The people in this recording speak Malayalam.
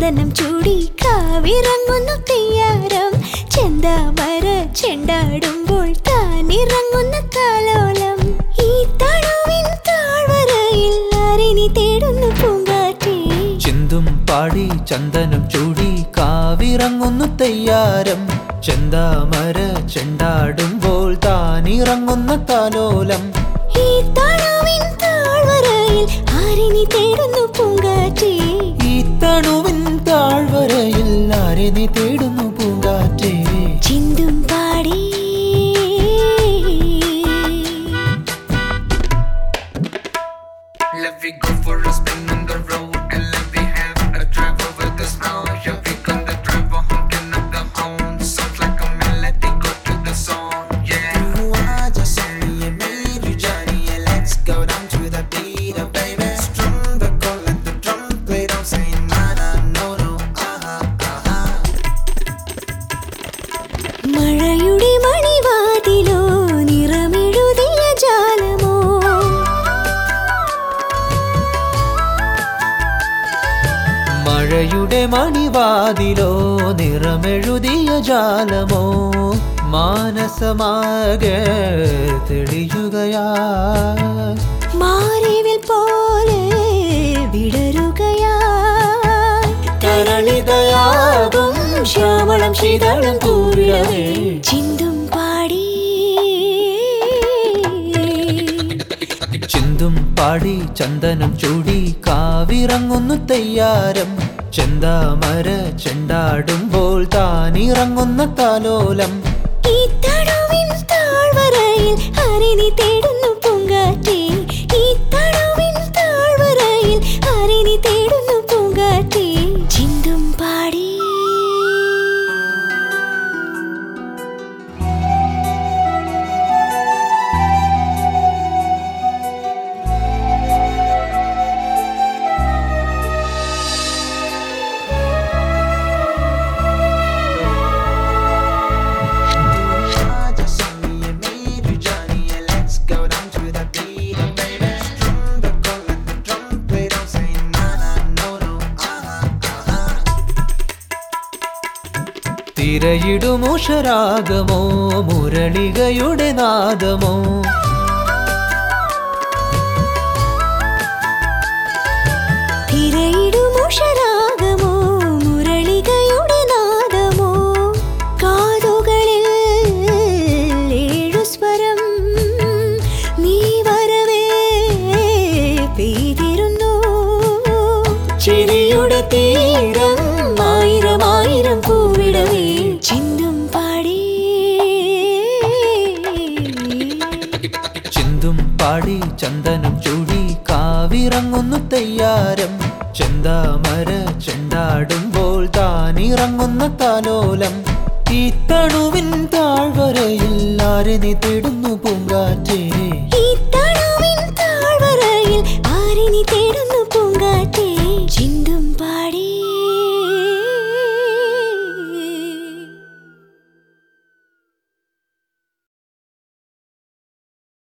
ചന്ദനം ചൂടി കാവിറങ്ങുന്നു തെയ്യാരം ചെന്താമര ചെണ്ടാടുമ്പോൾ താനിറങ്ങുന്ന കാലോലം ഈ തണുവിൻ താഴ്വരയിൽ ആരിനി തേടുന്നു പൂങ്കാറ്റേ ചിന്തും പാടി ചന്ദനം ചൂടി കാവിറങ്ങുന്നു തെയ്യാരം ചെന്താമര ചെണ്ടാടുമ്പോൾ താനിറങ്ങുന്ന താലോലം ഈ തണുവിൻ താഴ്വരയിൽ ആരിനി തേടുന്നു പൂങ്കാറ്റേ ഈ തണുവിൻ താഴ്വരയിൽ ആരെ നീ തേടുന്നു പൂങ്കാറ്റേ ചിന്തും പാടി Let me go for a spin on the road and let me have a drive over the snow. Yeah, we gonna drive a honking up the horn. Sounds like a melody, go to the song. Yeah. You are just only a made you Johnny, and let's go down to the beat, oh, baby. Strum the call, let the drum play, don't say nada, no, no, aha, aha. മഴയുടെ മണിവാതിലോ നിറമെഴുതിയ ജാലമോ മഴയുടെ മണിവാതിലോ നിറമെഴുതിയ ജാലമോ മാനസമാകെ തെളിയുകയാ മാറിവിൽ പോലെ വിടരുകയാ തരളിതയാകും ശ്യാമളം ശീതളം കൂവിടവേ ചിന്തും പാടി ചിന്തും പാടി ചന്ദനം ചൂടി കാവിറങ്ങുന്നു തെയ്യാരം ചെന്താമര ചെണ്ടാടുമ്പോൾ താനിറങ്ങുന്ന താലോലം ഈ തണുവിൻ താഴ്വരയിൽ ആരിനി തേടുന്നു പൂങ്കാറ്റേ ഈ തണുവിൻ താഴ്വരയിൽ ആരിനി തേടുന്നു പൂങ്കാറ്റേ ചിന്തും പാടി Just only a made you Johnny, and let's go down to the beat, oh, baby. Strum the call, let the drum play, don't say nada, no, no, aha, aha. തിരയിടുമുഷരാഗമോ മുരളികയുടെ നാദമോ തിരയിടുമുഷരാഗമോ മുരളികയുടെ നാദമോ കാതുകളിൽ ഏഴു സ്വരം നീ വരവേ പെയ്തിരുന്നു ചിരിയുടെ തീരം ആയിരം ആയിരം പൂവിടവേ ചിന്തും പാടി ചിന്തും പാടി ചന്ദനം ചൂടി കാവിറങ്ങുന്നു തെയ്യാരം ചെന്താമര ചെണ്ടാടുമ്പോൾ താനിറങ്ങുന്ന താലോലം ഈ തണുവിൻ താഴ്വരയിൽ ആരെ നീ തേടുന്നു പൂങ്കാറ്റേ